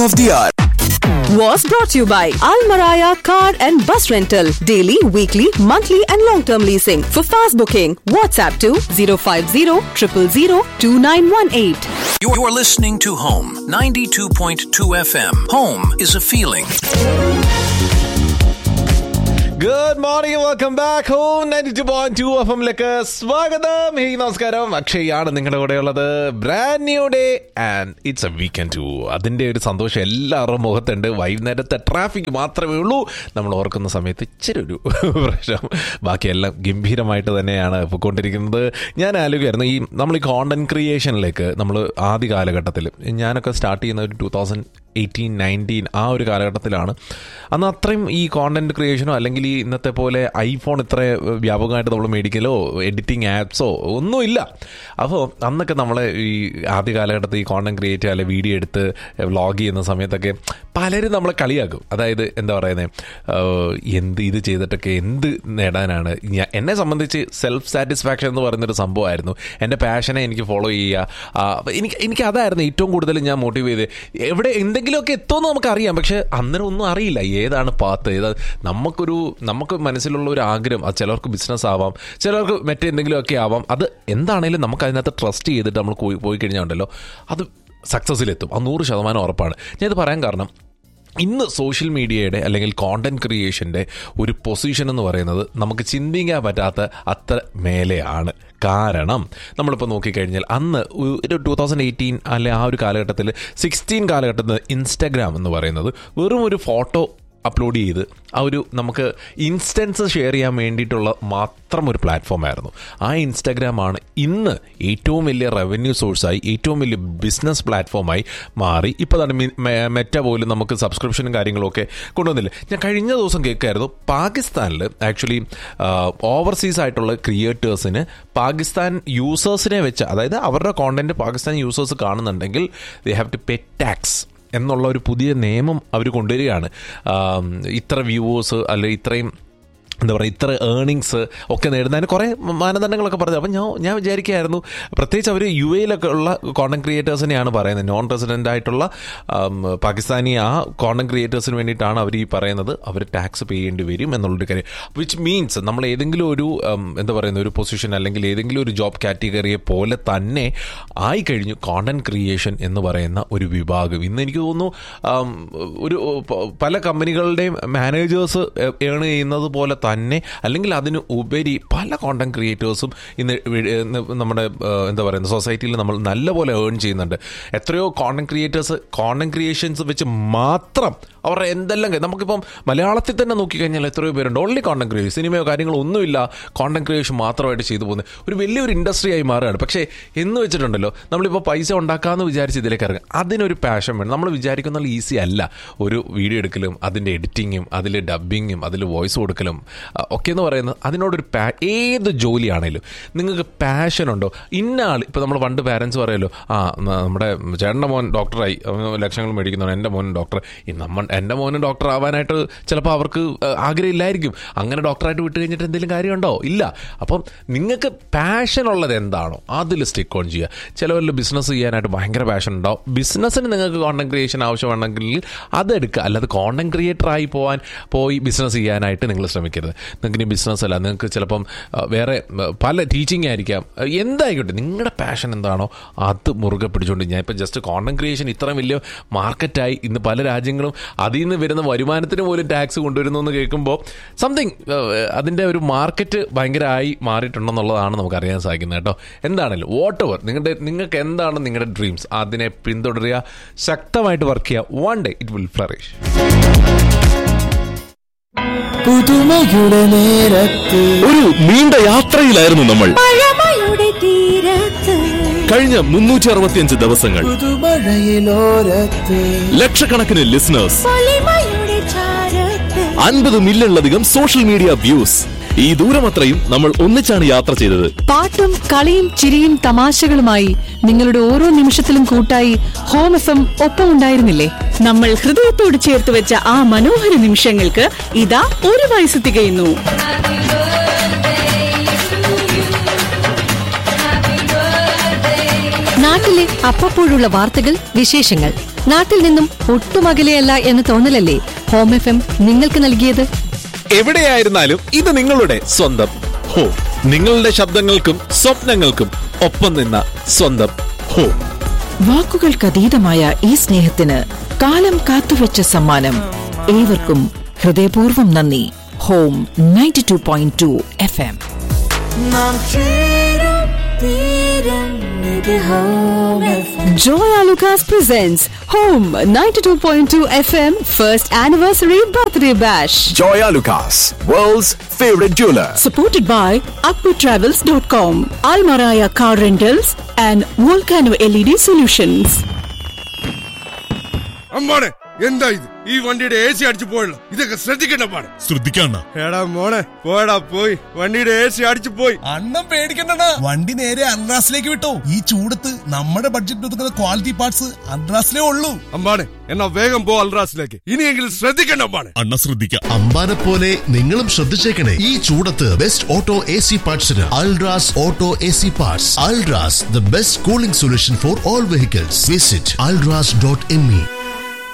of the hour. was brought to you by Almaraya Car and Bus Rental. Daily, weekly, monthly, and long term leasing. For fast booking, WhatsApp to 050 000 2918. You're, you're listening to Home 92.2 FM. Home is a feeling. Good morning welcome back home ninety two point two F എമ്മിലേക്ക് സ്വാഗതം hey നമസ്കാരം അക്ഷയാണ് നിങ്ങളുടെ കൂടെ ഉള്ളത് brand new day and it's a weekend too അതിൻ്റെ ഒരു സന്തോഷം എല്ലാവരുടെ മുഖത്തുണ്ട് വൈകുന്നേരത്തെ ട്രാഫിക് മാത്രമേ ഉള്ളൂ നമ്മൾ ഓർക്കുന്ന സമയത്ത് ഇച്ചിരി ഒരു പ്രശ്നം ബാക്കിയെല്ലാം ഗംഭീരമായിട്ട് തന്നെയാണ് പോയിക്കൊണ്ടിരിക്കുന്നത് ഞാൻ ആലോചിക്കായിരുന്നു ഈ നമ്മൾ ഈ കോണ്ടന്റ് ക്രിയേഷനിലേക്ക് നമ്മൾ ആദ്യ കാലഘട്ടത്തിൽ ഞാനൊക്കെ സ്റ്റാർട്ട് ചെയ്യുന്ന ഒരു ടൂ തൗസൻഡ് എയ്റ്റീൻ നയൻറ്റീൻ ആ ഒരു കാലഘട്ടത്തിലാണ് അന്ന് അത്രയും ഈ കോണ്ടന്റ് ക്രിയേഷനോ അല്ലെങ്കിൽ ഈ ഇന്നത്തെ പോലെ ഐഫോൺ ഇത്ര വ്യാപകമായിട്ട് നമ്മൾ മേടിക്കലോ എഡിറ്റിംഗ് ആപ്സോ ഒന്നുമില്ല അപ്പോൾ അന്നൊക്കെ നമ്മൾ ഈ ആദ്യ കാലഘട്ടത്തിൽ ഈ കോണ്ടന്റ് ക്രിയേറ്റ് അല്ലെ വീഡിയോ എടുത്ത് വ്ളോഗ് ചെയ്യുന്ന സമയത്തൊക്കെ പലരും നമ്മളെ കളിയാക്കും അതായത് എന്താ പറയുന്നത് എന്ത് ഇത് ചെയ്തിട്ടൊക്കെ എന്ത് നേടാനാണ് ഞാൻ എന്നെ സംബന്ധിച്ച് സെൽഫ് സാറ്റിസ്ഫാക്ഷൻ എന്ന് പറയുന്നൊരു സംഭവമായിരുന്നു എൻ്റെ പാഷനെ എനിക്ക് ഫോളോ ചെയ്യുക ആ, അപ്പൊ എനിക്ക് എനിക്ക് അതായിരുന്നു ഏറ്റവും കൂടുതൽ ഞാൻ മോട്ടിവേറ്റ് ചെയ്ത് എവിടെ എന്തെങ്കിലുമൊക്കെ എത്തുമെന്ന് നമുക്കറിയാം പക്ഷെ അന്നേരം ഒന്നും അറിയില്ല ഏതാണ് പാത്ത് ഏതാ നമുക്കൊരു നമുക്ക് മനസ്സിലുള്ള ഒരു ആഗ്രഹം അത് ചിലർക്ക് ബിസിനസ് ആവാം ചിലർക്ക് മറ്റെന്തെങ്കിലുമൊക്കെ ആവാം അത് എന്താണേലും നമുക്ക് അതിനകത്ത് ട്രസ്റ്റ് ചെയ്തിട്ട് നമ്മൾ പോയി പോയി കഴിഞ്ഞാൽ ഉണ്ടല്ലോ അത് സക്സസ്സിലെത്തും അത് നൂറ് ശതമാനം ഉറപ്പാണ് ഞാനിത് പറയാൻ കാരണം ഇന്ന് സോഷ്യൽ മീഡിയയുടെ അല്ലെങ്കിൽ കോണ്ടന്റ് ക്രിയേഷൻ്റെ ഒരു പൊസിഷൻ എന്ന് പറയുന്നത് നമുക്ക് ചിന്തിക്കാൻ പറ്റാത്ത അത്ര മേലെയാണ് കാരണം നമ്മളിപ്പോൾ നോക്കിക്കഴിഞ്ഞാൽ അന്ന് ഒരു ടൂ തൗസൻഡ് എയ്റ്റീൻ അല്ലെ ആ ഒരു കാലഘട്ടത്തിൽ സിക്സ്റ്റീൻ കാലഘട്ടത്തിൽ ഇൻസ്റ്റഗ്രാം എന്ന് പറയുന്നത് വെറും ഒരു ഫോട്ടോ അപ്ലോഡ് ചെയ്ത് ആ ഒരു നമുക്ക് ഇൻസ്റ്റൻസ് ഷെയർ ചെയ്യാൻ വേണ്ടിയിട്ടുള്ള മാത്രം ഒരു പ്ലാറ്റ്ഫോം ആയിരുന്നു ആ ഇൻസ്റ്റാഗ്രാമാണ് ഇന്ന് ഏറ്റവും വലിയ റവന്യൂ സോഴ്സായി ഏറ്റവും വലിയ ബിസിനസ് പ്ലാറ്റ്ഫോമായി മാറി ഇപ്പോൾ തന്നെ മി- മെ- മെറ്റ പോലും നമുക്ക് സബ്സ്ക്രിപ്ഷനും കാര്യങ്ങളൊക്കെ കൊണ്ടുവന്നില്ല ഞാൻ കഴിഞ്ഞ ദിവസം കേൾക്കായിരുന്നു പാകിസ്ഥാനിൽ ആക്ച്വലി ഓവർസീസ് ആയിട്ടുള്ള ക്രിയേറ്റേഴ്സിന് പാകിസ്ഥാൻ യൂസേഴ്സിനെ വെച്ച് അതായത് അവരുടെ കോണ്ടന്റ് പാകിസ്ഥാൻ യൂസേഴ്സ് കാണുന്നുണ്ടെങ്കിൽ they have to pay tax എന്നുള്ള ഒരു പുതിയ നിയമം അവർ കൊണ്ടുവരികയാണ് ആം, ഇത്ര വ്യൂവേഴ്സ് അല്ലെ ഇത്രയും എന്താ പറയുക ഇത്ര ഏർണിങ്സ് ഒക്കെ നേടുന്നതിന് കുറേ മാനദണ്ഡങ്ങളൊക്കെ പറഞ്ഞു അപ്പം ഞാൻ ഞാൻ വിചാരിക്കുകയായിരുന്നു പ്രത്യേകിച്ച് അവർ യു എയിലൊക്കെ ഉള്ള കോണ്ടന്റ് ക്രിയേറ്റേഴ്സിനെയാണ് പറയുന്നത് നോൺ റെസിഡൻ്റ് ആയിട്ടുള്ള ആം, പാകിസ്ഥാനി ആ കോണ്ടന്റ് ക്രിയേറ്റേഴ്സിന് വേണ്ടിയിട്ടാണ് അവർ ഈ പറയുന്നത് അവർ ടാക്സ് പേ ചെയ്യേണ്ടി വരും എന്നുള്ളൊരു കാര്യം വിച്ച് മീൻസ് നമ്മൾ ഏതെങ്കിലും ഒരു ആം, എന്താ പറയുന്ന ഒരു പൊസിഷൻ അല്ലെങ്കിൽ ഏതെങ്കിലും ഒരു ജോബ് കാറ്റഗറിയെ പോലെ തന്നെ ആയി കഴിഞ്ഞു കോണ്ടന്റ് ക്രിയേഷൻ എന്ന് പറയുന്ന ഒരു വിഭാഗം ഇന്ന് എനിക്ക് തോന്നുന്നു ആം, ഒരു പ- പല കമ്പനികളുടെയും മാനേജേഴ്സ് ഏൺ ചെയ്യുന്നത് പോലെ തന്നെ അല്ലെങ്കിൽ അതിന് ഉപരി പല കോണ്ടന്റ് ക്രിയേറ്റേഴ്സും ഇന്ന് വി- ഇന്ന് നമ്മുടെ ആ, എന്താ പറയുന്ന സൊസൈറ്റിയിൽ നമ്മൾ നല്ലപോലെ ഏൺ ചെയ്യുന്നുണ്ട് എത്രയോ കോണ്ടന്റ് ക്രിയേറ്റേഴ്സ് കോണ്ടന്റ് ക്രിയേഷൻസ് വെച്ച് മാത്രം അവരുടെ എന്തെല്ലാം കാര്യം- നമുക്കിപ്പം മലയാളത്തിൽ തന്നെ നോക്കിക്കഴിഞ്ഞാൽ എത്രയോ പേരുണ്ട് ഓൺലി കോണ്ടന്റ് ക്രിയേഷൻ സിനിമയോ കാര്യങ്ങളോ ഒന്നുമില്ല കോണ്ടന്റ് ക്രിയേഷൻ മാത്രമായിട്ട് ചെയ്തു പോകുന്നത് ഒരു വലിയൊരു ഇൻഡസ്ട്രി ആയി മാറുകയാണ് പക്ഷേ എന്ന് വെച്ചിട്ടുണ്ടല്ലോ നമ്മളിപ്പോൾ പൈസ ഉണ്ടാക്കാമെന്ന് വിചാരിച്ച് ഇതിലേക്ക് ഇറങ്ങും അതിനൊരു പാഷൻ വേണം നമ്മൾ വിചാരിക്കുന്ന ഈസി അല്ല ഒരു വീഡിയോ എടുക്കലും അതിൻ്റെ എഡിറ്റിങ്ങും അതിൽ ഡബിങ്ങും അതിൽ വോയിസ് കൊടുക്കലും ആ, ഒക്കെ എന്ന് പറയുന്നത് അതിനോടൊരു പാ ഏത് ജോലിയാണേലും നിങ്ങൾക്ക് പാഷൻ ഉണ്ടോ ഇന്ന ആൾ ഇപ്പോൾ നമ്മൾ പണ്ട് പാരൻസ് പറയുമല്ലോ ആ ന- നമ്മുടെ ചേട്ടൻ്റെ മോൻ ഡോക്ടറായി അവന് ലക്ഷങ്ങൾ മേടിക്കുന്നതാണ് എൻ്റെ മോൻ ഡോക്ടർ ഈ നമ്മ എൻ്റെ മോന് ഡോക്ടർ ആവാനായിട്ട് ചിലപ്പോൾ അവർക്ക് ആ, ആഗ്രഹമില്ലായിരിക്കും അങ്ങനെ ഡോക്ടറായിട്ട് വിട്ട് കഴിഞ്ഞിട്ട് എന്തെങ്കിലും കാര്യമുണ്ടോ ഇല്ല അപ്പം നിങ്ങൾക്ക് പാഷൻ ഉള്ളത് എന്താണോ അതിൽ സ്റ്റിക്ക് ഓൺ ചെയ്യുക ചിലവരിൽ ബിസിനസ് ചെയ്യാനായിട്ട് ഭയങ്കര പാഷൻ ഉണ്ടാവും ബിസിനസ്സിന് നിങ്ങൾക്ക് കോണ്ടന്റ് ക്രിയേഷൻ ആവശ്യമാണെങ്കിൽ അതെടുക്കുക അല്ലാതെ കോണ്ടന്റ് ക്രിയേറ്റർ ആയി പോകാൻ പോയി ബിസിനസ് ചെയ്യാനായിട്ട് നിങ്ങൾ ശ്രമിക്കരുത് നിങ്ങൾക്ക് ഇനി ബിസിനസ് അല്ല നിങ്ങൾക്ക് ചിലപ്പം ആ, വേറെ ആ, പല ടീച്ചിങ് ആയിരിക്കാം ആ, എന്തായിക്കോട്ടെ നിങ്ങളുടെ പാഷൻ എന്താണോ അത് മുറുകെ പിടിച്ചുകൊണ്ട് ഞാൻ ഇപ്പം ജസ്റ്റ് കോണ്ടന്റ് ക്രിയേഷൻ ഇത്രയും വലിയ മാർക്കറ്റായി ഇന്ന് പല രാജ്യങ്ങളും അതിൽ നിന്ന് വരുന്ന വരുമാനത്തിന് പോലും ടാക്സ് കൊണ്ടുവരുന്നു എന്ന് കേൾക്കുമ്പോൾ സംതിങ് അതിൻ്റെ ഒരു മാർക്കറ്റ് ഭയങ്കരമായി മാറിയിട്ടുണ്ടെന്നുള്ളതാണ് നമുക്ക് അറിയാൻ സാധിക്കുന്നത് കേട്ടോ എന്താണല്ലോ വാട്ട് എവർ നിങ്ങളുടെ നിങ്ങൾക്ക് എന്താണ് നിങ്ങളുടെ ഡ്രീംസ് അതിനെ പിന്തുടരുക ശക്തമായിട്ട് വർക്ക് ചെയ്യുക one day it will flourish പുതുമയുടെ നേരത്ത് ഒരു നീണ്ട യാത്രയിലായിരുന്നു നമ്മൾ കഴിഞ്ഞ മുന്നൂറ്റി അറുപത്തിയഞ്ച് ദിവസങ്ങൾ പുതുമഴയിലോരത്ത് ലക്ഷക്കണക്കിന് ലിസണേഴ്സ് അൻപത് മില്യണിലധികം സോഷ്യൽ മീഡിയ വ്യൂസ് ഈ ദൂരമത്രയും നമ്മൾ ഒന്നിച്ചാണ് യാത്ര ചെയ്തത് പാട്ടും കളിയും ചിരിയും തമാശകളുമായി നിങ്ങളുടെ ഓരോ നിമിഷത്തിലും കൂട്ടായി ഹോം എഫ് എം ഒപ്പം ഉണ്ടായിരുന്നില്ലേ നമ്മൾ ഹൃദയത്തോട് ചേർത്ത് വെച്ച ആ മനോഹര നിമിഷങ്ങൾക്ക് ഇതാ ഒരു വയസ്സ് തികയുന്നു നാട്ടിലെ അപ്പപ്പോഴുള്ള വാർത്തകൾ വിശേഷങ്ങൾ നാട്ടിൽ നിന്നും ഒട്ടും അകലെയല്ല എന്ന തോന്നലല്ലേ ഹോം എഫ് എം നിങ്ങൾക്ക് നൽകിയത് എവിടെയായിരുന്നാലും ഇത് നിങ്ങളുടെ സ്വന്തം ഹോ നിങ്ങളുടെ ശബ്ദങ്ങൾക്കും സ്വപ്നങ്ങൾക്കും ഒപ്പം നിന്ന സ്വന്തം ഹോ വാക്കുകൾക്കതീതമായ ഈ സ്നേഹത്തിന് കാലം കാത്തുവെച്ച സമ്മാനം ഏവർക്കും ഹൃദയപൂർവ്വം നന്ദി home ninety two point two F M നാം ചേരും തീരും ഇത് home FM. Joya Lucas presents Home 92.2 FM First Anniversary Birthday Bash. Joya Lucas, world's favorite jeweler. Supported by Akbar dot com Almaraya car rentals and volcano L E D solutions അമ്മാണെ എന്താ ഇത് ഈ വണ്ടിയുടെ A C അടിച്ചു പോയല്ലോ ഇതൊക്കെ ശ്രദ്ധിക്കണ്ട പാടെ ശ്രദ്ധിക്കണ്ട എടാ മോനെ പോയടാ പോയി വണ്ടിയുടെ എ സി അടിച്ചു പോയി അണ്ണം പേടിക്കണ്ട വണ്ടി നേരെ അൺറാസിലേക്ക് വിട്ടോ ഈ ചൂടത്ത് നമ്മുടെ ബഡ്ജറ്റ് ഒതുക്കുന്ന ക്വാളിറ്റി പാർട്സ് അൺറാസിലേ ഉള്ളൂ അമ്പാണെ എന്നാ വേഗം പോ അൽറാസിലേക്ക് ഇനിയെങ്കിലും ശ്രദ്ധിക്കണ്ട അമ്പാണെ അണ്ണ ശ്രദ്ധിക്കാം അമ്പാനെ പോലെ നിങ്ങളും ശ്രദ്ധിച്ചേക്കണേ ഈ ചൂടത്ത് ബെസ്റ്റ് ഓട്ടോ എ സി പാർട്സിന് Ultras auto A C parts Ultras the best cooling solution for all vehicles visit Ultras dot M E